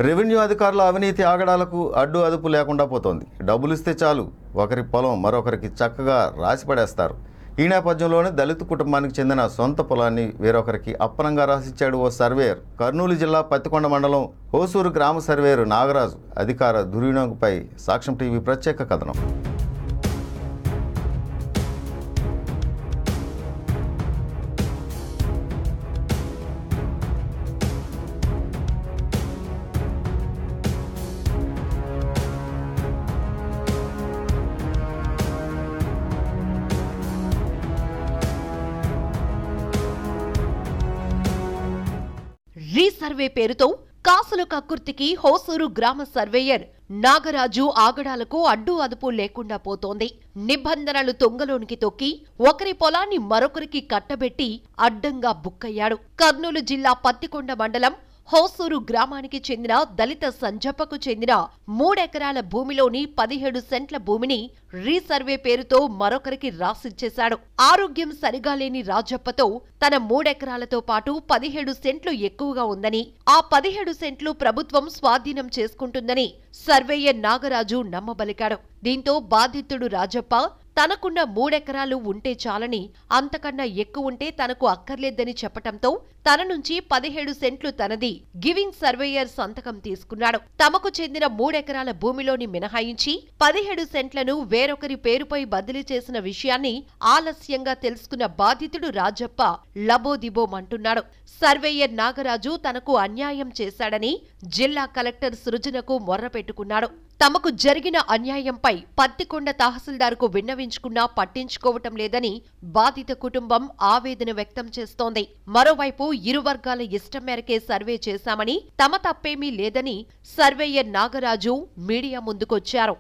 Revenue అధికారుల అవినీతి ఆగడాలకు అడ్డు అదుపు లేకుండా పోతోంది డబ్బులు ఇస్తే చాలు ఒకరి పొలం మరొకరికి చక్కగా రాసి పడేస్తారు ఈ నేపథ్యంలోనే దళిత కుటుంబానికి చెందిన సొంత పొలాన్ని వేరొకరికి అప్పనంగా రాసిచ్చాడు ఓ సర్వేయర్ కర్నూలు జిల్లా పత్తికొండ మండలం హోసూరు గ్రామ సర్వేయర్ నాగరాజు అధికార దుర్వినియోగంపై సాక్ష్యం టీవీ ప్రత్యేక కథనం రీసర్వే పేరుతో కాసుల కక్కుర్తికి హోసూరు గ్రామ సర్వేయర్ నాగరాజు ఆగడాలకు అడ్డు అదుపు లేకుండా పోతోంది నిబంధనలు తొంగలోనికి తొక్కి ఒకరి పొలాన్ని మరొకరికి కట్టబెట్టి అడ్డంగా బుక్కయ్యాడు కర్నూలు జిల్లా పత్తికొండ మండలం హోసూరు గ్రామానికి చెందిన దళిత సంజప్పకు చెందిన మూడెకరాల భూమిలోని పదిహేడు సెంట్ల భూమిని రీసర్వే పేరుతో మరొకరికి రాసిచ్చేశాడు ఆరోగ్యం సరిగా లేని రాజప్పతో తన మూడెకరాలతో పాటు పదిహేడు సెంట్లు ఎక్కువగా ఉందని ఆ పదిహేడు సెంట్లు ప్రభుత్వం స్వాధీనం చేసుకుంటుందని సర్వేయర్ నాగరాజు నమ్మబలికాడు దీంతో బాధితుడు రాజప్ప తనకున్న మూడెకరాలు ఉంటే చాలని అంతకన్నా ఎక్కువుంటే తనకు అక్కర్లేదని చెప్పటంతో తన నుంచి పదిహేడు సెంట్లు తనది గివింగ్ సర్వేయర్ సంతకం తీసుకున్నాడు తమకు చెందిన మూడెకరాల భూమిలోని మినహాయించి పదిహేడు సెంట్లను వేరొకరి పేరుపై బదిలీ చేసిన విషయాన్ని ఆలస్యంగా తెలుసుకున్న బాధితుడు రాజప్ప లబోదిబోమంటున్నాడు సర్వేయర్ నాగరాజు తనకు అన్యాయం చేశాడని జిల్లా కలెక్టర్ సృజనకు మొర్రపెట్టుకున్నాడు తమకు జరిగిన అన్యాయంపై పత్తికొండ తహసీల్దార్కు విన్నవించుకున్నా పట్టించుకోవటం లేదని బాధిత కుటుంబం ఆవేదన వ్యక్తం చేస్తోంది మరోవైపు ఇరు వర్గాల ఇష్టం మేరకే సర్వే చేశామని తమ తప్పేమీ లేదని సర్వేయర్ నాగరాజు మీడియా ముందుకొచ్చారు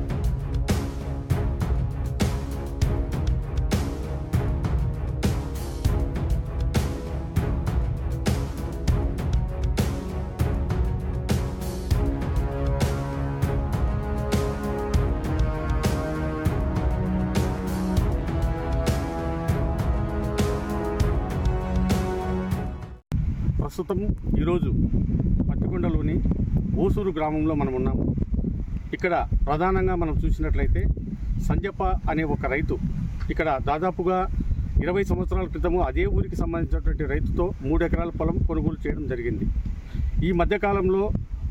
ప్రస్తుతం ఈరోజు పత్తికొండలోని ఓసూరు గ్రామంలో మనం ఉన్నాము ఇక్కడ ప్రధానంగా మనం చూసినట్లయితే సంజప్ప అనే ఒక రైతు ఇక్కడ దాదాపుగా ఇరవై సంవత్సరాల క్రితము అదే ఊరికి సంబంధించినటువంటి రైతుతో మూడు ఎకరాల పొలం కొనుగోలు చేయడం జరిగింది ఈ మధ్యకాలంలో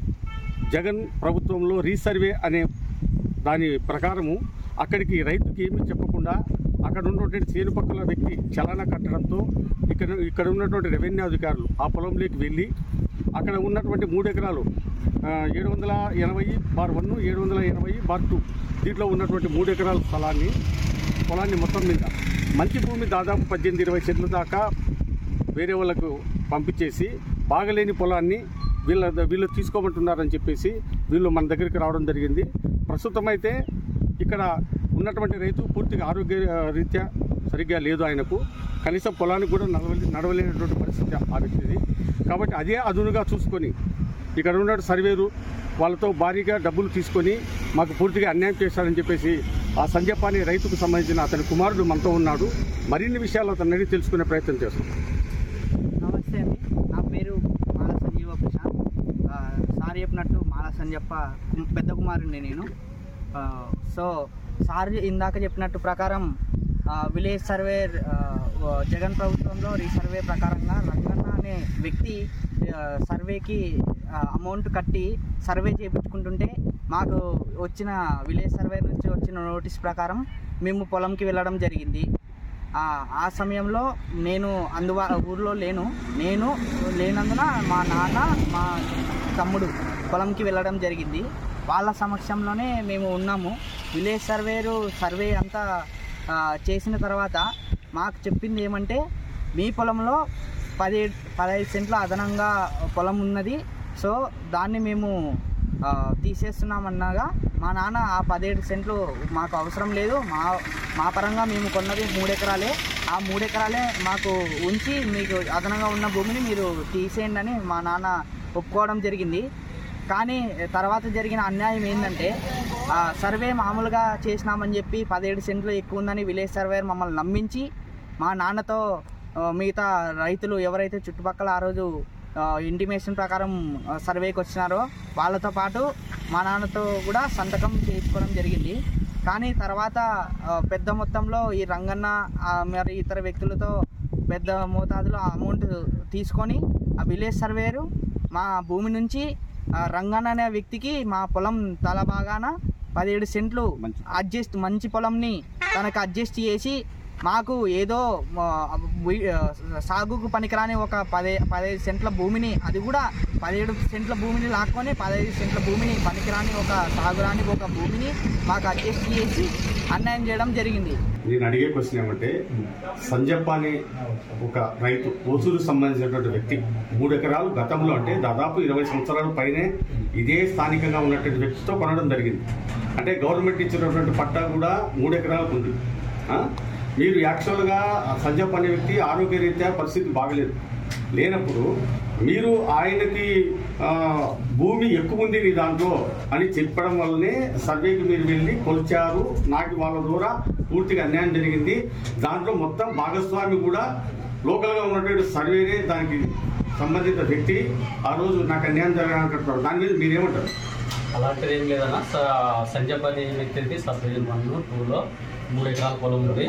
జగన్ ప్రభుత్వంలో రీసర్వే అనే దాని ప్రకారము అక్కడికి రైతుకి ఏమీ చెప్పకుండా అక్కడ ఉన్నటువంటి చేను పక్కల వ్యక్తి చలానా కట్టడంతో ఇక్కడ ఇక్కడ ఉన్నటువంటి రెవెన్యూ అధికారులు ఆ పొలంలోకి వెళ్ళి అక్కడ ఉన్నటువంటి మూడు ఎకరాలు ఏడు వందల ఎనభై బార్ వన్ ఏడు వందల ఎనభై బార్ టూ దీంట్లో ఉన్నటువంటి మూడు ఎకరాల స్థలాన్ని పొలాన్ని మొత్తం మీద మంచి భూమి దాదాపు పద్దెనిమిది ఇరవై సెంట్ల దాకా వేరే వాళ్ళకు పంపించేసి బాగలేని పొలాన్ని వీళ్ళ వీళ్ళు తీసుకోమంటున్నారని చెప్పేసి వీళ్ళు మన దగ్గరికి రావడం జరిగింది ప్రస్తుతం అయితే ఇక్కడ ఉన్నటువంటి రైతు పూర్తిగా ఆరోగ్య రీత్యా సరిగ్గా లేదు ఆయనకు కనీసం పొలానికి కూడా నడవలే నడవలేనటువంటి పరిస్థితి ఆ వ్యక్తిది కాబట్టి అదే అదునుగా చూసుకొని ఇక్కడ ఉన్న సర్వేరు వాళ్ళతో భారీగా డబ్బులు తీసుకొని మాకు పూర్తిగా అన్యాయం చేశారని చెప్పేసి ఆ సంజప్ప అనే రైతుకు సంబంధించిన అతని కుమారుడు మనతో ఉన్నాడు మరిన్ని విషయాలు అతన్ని అడిగి తెలుసుకునే ప్రయత్నం చేస్తాం నమస్తే అండి నా పేరు మాల సంజీవ ప్రశాంత్ ఆ, సార్ చెప్పినట్టు మాల సంజప్ప కు- పెద్ద కుమారుడిని నేను ఆ, సో సార్ ఇందాక చెప్పినట్టు ప్రకారం ఆ, విలేజ్ సర్వే ఆ, వ- జగన్ ప్రభుత్వంలో రీసర్వే ప్రకారంగా రంగన్న అనే వ్యక్తి ఆ, సర్వేకి ఆ, అమౌంట్ కట్టి సర్వే చేయించుకుంటుంటే మాకు వచ్చిన విలేజ్ సర్వే నుంచి వచ్చిన నోటీస్ ప్రకారం మేము పొలంకి వెళ్ళడం జరిగింది ఆ ఆ సమయంలో నేను అందువా ఊర్లో లేను నేను లేనందున మా నాన్న మా తమ్ముడు పొలంకి వెళ్ళడం జరిగింది వాళ్ళ సమక్షంలోనే మేము ఉన్నాము విలేజ్ సర్వేరు సర్వే అంతా ఆ, చేసిన తర్వాత మాకు చెప్పింది ఏమంటే మీ పొలంలో పదిహేడు పదహైదు సెంట్ల అదనంగా పొలం ఉన్నది సో దాన్ని మేము ఆ, తీసేస్తున్నామన్నాగా మా నాన్న ఆ పదిహేడు సెంట్లు మాకు అవసరం లేదు మా మా పరంగా మేము కొన్నది మూడు ఎకరాలే ఆ మూడు ఎకరాలే మాకు ఉంచి మీకు అదనంగా ఉన్న భూమిని మీరు తీసేయండి అని మా నాన్న ఒప్పుకోవడం జరిగింది కానీ తర్వాత జరిగిన అన్యాయం ఏంటంటే ఆ, సర్వే మామూలుగా చేసినామని చెప్పి పదిహేడు సెంట్లు ఎక్కువ ఉందని విలేజ్ సర్వేయర్ మమ్మల్ని నమ్మించి మా నాన్నతో ఆ, మిగతా రైతులు ఎవరైతే చుట్టుపక్కల ఆ రోజు ఇంటిమేషన్ ప్రకారం ఆ, సర్వేకి వచ్చినారో వాళ్ళతో పాటు మా నాన్నతో కూడా సంతకం చేసుకోవడం జరిగింది కానీ తర్వాత ఆ, పెద్ద మొత్తంలో ఈ రంగన్న ఆ, మరి ఇతర వ్యక్తులతో పెద్ద మోతాదులో అమౌంట్ తీసుకొని ఆ విలేజ్ సర్వేరు మా భూమి నుంచి ఆ, రంగన్న అనే వ్యక్తికి మా పొలం తల భాగాన పదిహేడు సెంట్లు మంచి. అడ్జస్ట్ మంచి పొలంని తనకు అడ్జస్ట్ చేసి మాకు ఏదో ఆ, వి- ఆ, సాగుకు పనికిరాని ఒక పదే పదహైదు సెంట్ల భూమిని అది కూడా పదిహేడు సెంట్ల భూమిని లాక్కొని పదహైదు సెంట్ల భూమిని పనికిరాని ఒక సాగురాని ఒక భూమిని మాకు అడ్జస్ట్ చేసి అన్యాయం చేయడం జరిగింది నేను అడిగే క్వశ్చన్ ఏమంటే సంజప్ప అనే ఒక రైతు ఓసూరు సంబంధించినటువంటి వ్యక్తి మూడు ఎకరాలు గతంలో అంటే దాదాపు ఇరవై సంవత్సరాల పైనే ఇదే స్థానికంగా ఉన్నటువంటి వ్యక్తితో కొనడం జరిగింది అంటే గవర్నమెంట్ ఇచ్చినటువంటి పట్టా కూడా మూడు ఎకరాలకు ఉంది ఆ? మీరు యాక్చువల్గా ఆ సంజప్ప అనే వ్యక్తి ఆరోగ్యరీత్యా పరిస్థితి బాగలేదు లేనప్పుడు మీరు ఆయనకి ఆ, భూమి ఎక్కువ ఉంది నీ దాంట్లో అని చెప్పడం వల్లనే సర్వేకి మీరు వెళ్ళి కొలిచారు నాకు వాళ్ళ ద్వారా పూర్తిగా అన్యాయం జరిగింది దాంట్లో మొత్తం భాగస్వామి కూడా లోకల్గా ఉన్నటువంటి సర్వేనే దానికి సంబంధిత వ్యక్తి ఆ రోజు నాకు అన్యాయం జరగాలంటున్నారు దాని మీద మీరేమంటారు అలాంటిది ఏం లేదన్న స- సంజయ్ అనే వ్యక్తికి సబ్ డివిజన్ వన్ టూలో మూడు ఎకరాల పొలం ఉంది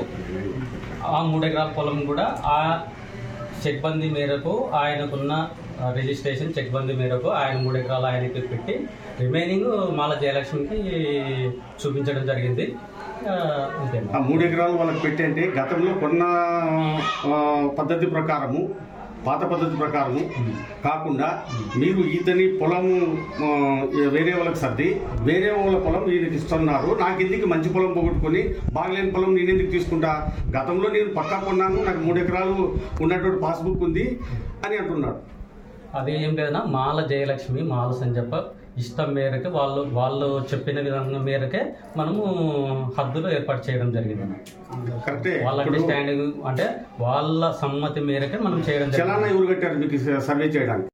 ఆ మూడు ఎకరాల పొలం కూడా ఆ చెక్ బందీ మేరకు ఆయనకున్న ఆ, రిజిస్ట్రేషన్ చెక్ బందీ మేరకు ఆయన మూడు ఎకరాలు ఆయనకి పెట్టి రిమైనింగ్ మాల జయలక్ష్మికి చూపించడం జరిగింది ఆ, ఇంతే ఆ మూడు ఎకరాలు వాళ్ళకి పెట్టి అంటే గతంలో కొన్న ఆ, పద్ధతి ప్రకారము పాత పద్ధతి ప్రకారము కాకుండా మీరు ఈతని పొలము ఆ, వేరే వాళ్ళకి సర్ది వేరే వాళ్ళ పొలం ఈయనకి ఇస్తున్నారు నాకు ఎందుకు మంచి పొలం పోగొట్టుకొని బాగలేని పొలం నేను ఎందుకు తీసుకుంటా గతంలో నేను పక్కా కొన్నాను నాకు మూడు ఎకరాలు ఉన్నటువంటి పాస్బుక్ ఉంది అని అంటున్నాడు అది ఏం లేదన్నా మాల జయలక్ష్మి మాల సంజప్ప ఇష్టం మేరకు వాళ్ళు వాళ్ళు చెప్పిన విధంగా మేరకే మనము హద్దులు ఏర్పాటు చేయడం జరిగింది కరెక్టే వాళ్ళ ఇప్పుడు అండర్స్టాండింగ్ అంటే వాళ్ళ సమ్మతి మేరకే మనం చేయడం చలానా జరిగింది ఎవరు కట్టారు మీకు సర్వే చేయడానికి